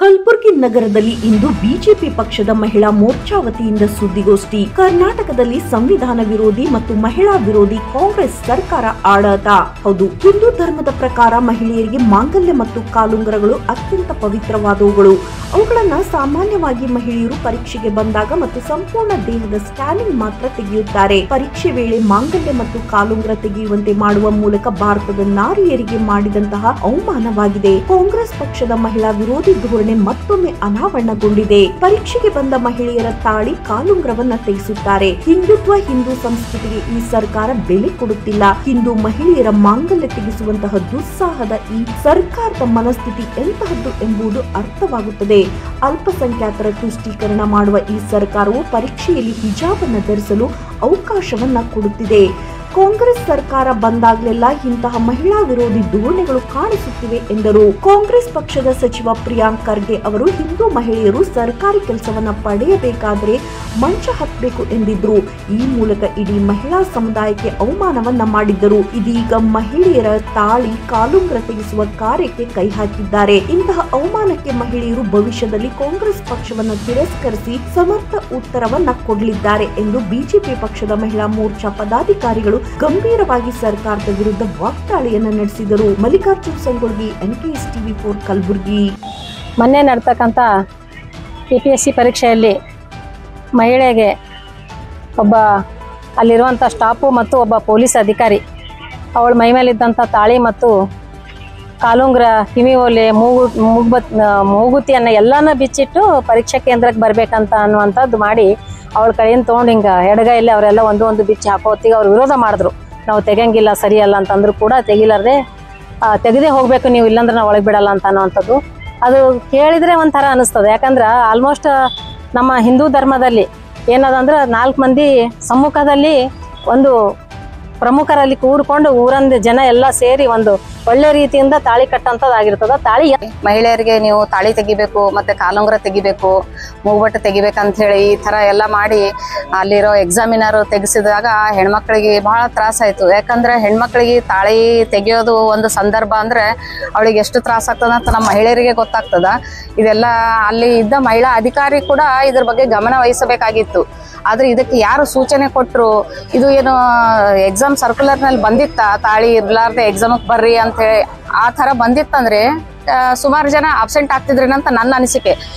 ಕಲಬುರಗಿ ನಗರದಲ್ಲಿ ಇಂದು ಬಿಜೆಪಿ ಪಕ್ಷದ ಮಹಿಳಾ ಮೋರ್ಚಾ ವತಿಯಿಂದ ಸುದ್ದಿಗೋಷ್ಠಿ ಕರ್ನಾಟಕದಲ್ಲಿ ಸಂವಿಧಾನ ವಿರೋಧಿ ಮತ್ತು ಮಹಿಳಾ ವಿರೋಧಿ ಕಾಂಗ್ರೆಸ್ ಸರ್ಕಾರ ಆಡಳಿತ ಹೌದು ಹಿಂದೂ ಧರ್ಮದ ಪ್ರಕಾರ ಮಹಿಳೆಯರಿಗೆ ಮಾಂಗಲ್ಯ ಮತ್ತು ಕಾಲುಂಗರಗಳು ಅತ್ಯಂತ ಪವಿತ್ರವಾದವುಗಳು ಅವುಗಳನ್ನ ಸಾಮಾನ್ಯವಾಗಿ ಮಹಿಳೆಯರು ಪರೀಕ್ಷೆಗೆ ಬಂದಾಗ ಮತ್ತು ಸಂಪೂರ್ಣ ದೇಹದ ಸ್ಕ್ಯಾನಿಂಗ್ ಮಾತ್ರ ತೆಗೆಯುತ್ತಾರೆ ಪರೀಕ್ಷೆ ವೇಳೆ ಮಾಂಗಲ್ಯ ಮತ್ತು ಕಾಲುಂಗರ ತೆಗೆಯುವಂತೆ ಮಾಡುವ ಮೂಲಕ ಭಾರತದ ನಾರಿಯರಿಗೆ ಮಾಡಿದಂತಹ ಅವಮಾನವಾಗಿದೆ ಕಾಂಗ್ರೆಸ್ ಪಕ್ಷದ ಮಹಿಳಾ ವಿರೋಧಿ ಧೋರಣೆ ಮತ್ತೊಮ್ಮೆ ಅನಾವರಣಗೊಂಡಿದೆ ಪರೀಕ್ಷೆಗೆ ಬಂದ ಮಹಿಳೆಯರ ತಾಳಿ ಕಾಲುಂಗ್ರವನ್ನ ತೆಗೆಸುತ್ತಾರೆ ಹಿಂದುತ್ವ ಹಿಂದೂ ಸಂಸ್ಕೃತಿಗೆ ಈ ಸರ್ಕಾರ ಬೆಲೆ ಕೊಡುತ್ತಿಲ್ಲ ಹಿಂದೂ ಮಹಿಳೆಯರ ಮಾಂಗಲ್ಯ ತೆಗೆಸುವಂತಹ ದುಸ್ಸಾಹದ ಈ ಸರ್ಕಾರದ ಮನಸ್ಥಿತಿ ಎಂತಹದ್ದು ಎಂಬುದು ಅರ್ಥವಾಗುತ್ತದೆ ಅಲ್ಪಸಂಖ್ಯಾತರ ತುಷ್ಟೀಕರಣ ಮಾಡುವ ಈ ಸರ್ಕಾರವು ಪರೀಕ್ಷೆಯಲ್ಲಿ ಹಿಜಾಬನ್ನ ಧರಿಸಲು ಅವಕಾಶವನ್ನ ಕೊಡುತ್ತಿದೆ ಕಾಂಗ್ರೆಸ್ ಸರ್ಕಾರ ಬಂದಾಗಲೆಲ್ಲ ಇಂತಹ ಮಹಿಳಾ ವಿರೋಧಿ ಧೋರಣೆಗಳು ಕಾಣಿಸುತ್ತಿವೆ ಎಂದರು ಕಾಂಗ್ರೆಸ್ ಪಕ್ಷದ ಸಚಿವ ಪ್ರಿಯಾಂಕ್ ಖರ್ಗೆ ಅವರು ಹಿಂದೂ ಮಹಿಳೆಯರು ಸರ್ಕಾರಿ ಕೆಲಸವನ್ನ ಪಡೆಯಬೇಕಾದರೆ ಮಂಚ ಹತ್ತಬೇಕು ಎಂದಿದ್ರು ಈ ಮೂಲಕ ಇಡೀ ಮಹಿಳಾ ಸಮುದಾಯಕ್ಕೆ ಅವಮಾನವನ್ನ ಮಾಡಿದ್ದರು ಇದೀಗ ಮಹಿಳೆಯರ ತಾಳಿ ಕಾಲುಂಗ್ರ ತೆಗೆಸುವ ಕಾರ್ಯಕ್ಕೆ ಕೈ ಹಾಕಿದ್ದಾರೆ ಇಂತಹ ಅವಮಾನಕ್ಕೆ ಮಹಿಳೆಯರು ಭವಿಷ್ಯದಲ್ಲಿ ಕಾಂಗ್ರೆಸ್ ಪಕ್ಷವನ್ನ ತಿರಸ್ಕರಿಸಿ ಸಮರ್ಥ ಉತ್ತರವನ್ನ ಕೊಡಲಿದ್ದಾರೆ ಎಂದು ಬಿಜೆಪಿ ಪಕ್ಷದ ಮಹಿಳಾ ಮೋರ್ಚಾ ಪದಾಧಿಕಾರಿಗಳು ಗಂಭೀರವಾಗಿ ಸರ್ಕಾರದ ವಿರುದ್ಧ ವಾಗ್ದಾಳಿಯನ್ನ ನಡೆಸಿದರು Mallikarjun Sangolgi NKS TV four Kalaburagi ಮೊನ್ನೆ ನಡ್ತಕ್ಕಂಥ ಕೆ ಪಿ ಎಸ್ ಸಿ ಪರೀಕ್ಷೆಯಲ್ಲಿ ಮಹಿಳೆಗೆ ಒಬ್ಬ ಅಲ್ಲಿರುವಂಥ ಸ್ಟಾಫು ಮತ್ತು ಒಬ್ಬ ಪೊಲೀಸ್ ಅಧಿಕಾರಿ ಅವಳ ಮೈ ಮೇಲಿದ್ದಂಥ ತಾಳಿ ಮತ್ತು ಕಾಲುಂಗ್ರ ಕಿವಿ ಓಲೆ ಮೂಗು ಮೂಗ್ಬತ್ ಮೂಗುತಿಯನ್ನು ಎಲ್ಲನ ಬಿಚ್ಚಿಟ್ಟು ಪರೀಕ್ಷಾ ಕೇಂದ್ರಕ್ಕೆ ಬರಬೇಕಂತ ಅನ್ನುವಂಥದ್ದು ಮಾಡಿ ಅವಳ ಕೈಯಿಂದ ತೊಗೊಂಡು ಹಿಂಗೆ ಎಡಗೈಯಲ್ಲಿ ಅವರೆಲ್ಲ ಒಂದು ಒಂದು ಬಿಚ್ಚಿ ಹಾಕೋತಿಗೆ ಅವ್ರು ವಿರೋಧ ಮಾಡಿದ್ರು ನಾವು ತೆಗಿಯಂಗಿಲ್ಲ ಸರಿಯಲ್ಲ ಅಂತಂದ್ರು ಕೂಡ ತೆಗಿಲಾರ್ದೆ ಆ, ತೆಗೆದೇ ಹೋಗಬೇಕು ನೀವು ಇಲ್ಲಾಂದ್ರೆ ನಾವು ಒಳಗೆ ಬಿಡಲ್ಲ ಅಂತ ಅನ್ನೋವಂಥದ್ದು ಅದು ಕೇಳಿದರೆ ಒಂಥರ ಅನಿಸ್ತದೆ ಯಾಕಂದ್ರೆ ಆಲ್ಮೋಸ್ಟ್ ನಮ್ಮ ಹಿಂದೂ ಧರ್ಮದಲ್ಲಿ ಏನದಂದ್ರೆ ನಾಲ್ಕು ಮಂದಿ ಸಮ್ಮುಖದಲ್ಲಿ ಒಂದು ಪ್ರಮುಖರಲ್ಲಿ ಕೂಡ್ಕೊಂಡು ಊರಂದ ಜನ ಎಲ್ಲ ಸೇರಿ ಒಂದು ಒಳ್ಳೆ ರೀತಿಯಿಂದ ತಾಳಿ ಕಟ್ಟಂಥದ್ದಾಗಿರ್ತದ ತಾಳಿ ಮಹಿಳೆಯರಿಗೆ ನೀವು ತಾಳಿ ತೆಗಿಬೇಕು ಮತ್ತೆ ಕಾಲುಂಗುರ ತೆಗಿಬೇಕು ಮೂಗ್ಬಟ್ಟು ತೆಗಿಬೇಕಂತ ಹೇಳಿ ಈ ತರ ಎಲ್ಲ ಮಾಡಿ ಅಲ್ಲಿರೋ ಎಕ್ಸಾಮಿನರ್ ತೆಗೆಸಿದಾಗ ಹೆಣ್ಮಕ್ಳಿಗೆ ಬಹಳ ತ್ರಾಸ ಆಯ್ತು ಯಾಕಂದ್ರೆ ಹೆಣ್ಮಕ್ಳಿಗೆ ತಾಳಿ ತೆಗಿಯೋದು ಒಂದು ಸಂದರ್ಭ ಅಂದ್ರೆ ಅವಳಿಗೆ ಎಷ್ಟು ತ್ರಾಸ ಆಗ್ತದ ಅಂತ ನಮ್ಮ ಮಹಿಳೆಯರಿಗೆ ಗೊತ್ತಾಗ್ತದ ಇದೆಲ್ಲ ಅಲ್ಲಿ ಇದ್ದ ಮಹಿಳಾ ಅಧಿಕಾರಿ ಕೂಡ ಇದ್ರ ಬಗ್ಗೆ ಗಮನ ವಹಿಸಬೇಕಾಗಿತ್ತು ಆದ್ರೆ ಇದಕ್ಕೆ ಯಾರು ಸೂಚನೆ ಕೊಟ್ಟರು ಇದು ಏನು ಎಕ್ಸಾಮ್ ಸರ್ಕ್ಯುಲರ್ನಲ್ಲಿ ಬಂದಿತ್ತ ತಾಳಿ ಇರ್ಲಾರ್ದೆ ಎಕ್ಸಾಮಿಗೆ ಬರ್ರಿ ಅಂತ ಹೇಳಿ ಆ ಥರ ಬಂದಿತ್ತಂದ್ರೆ ಸುಮಾರು ಜನ ಅಬ್ಸೆಂಟ್ ಆಗ್ತಿದ್ರೇನಂತ ನನ್ನ ಅನಿಸಿಕೆ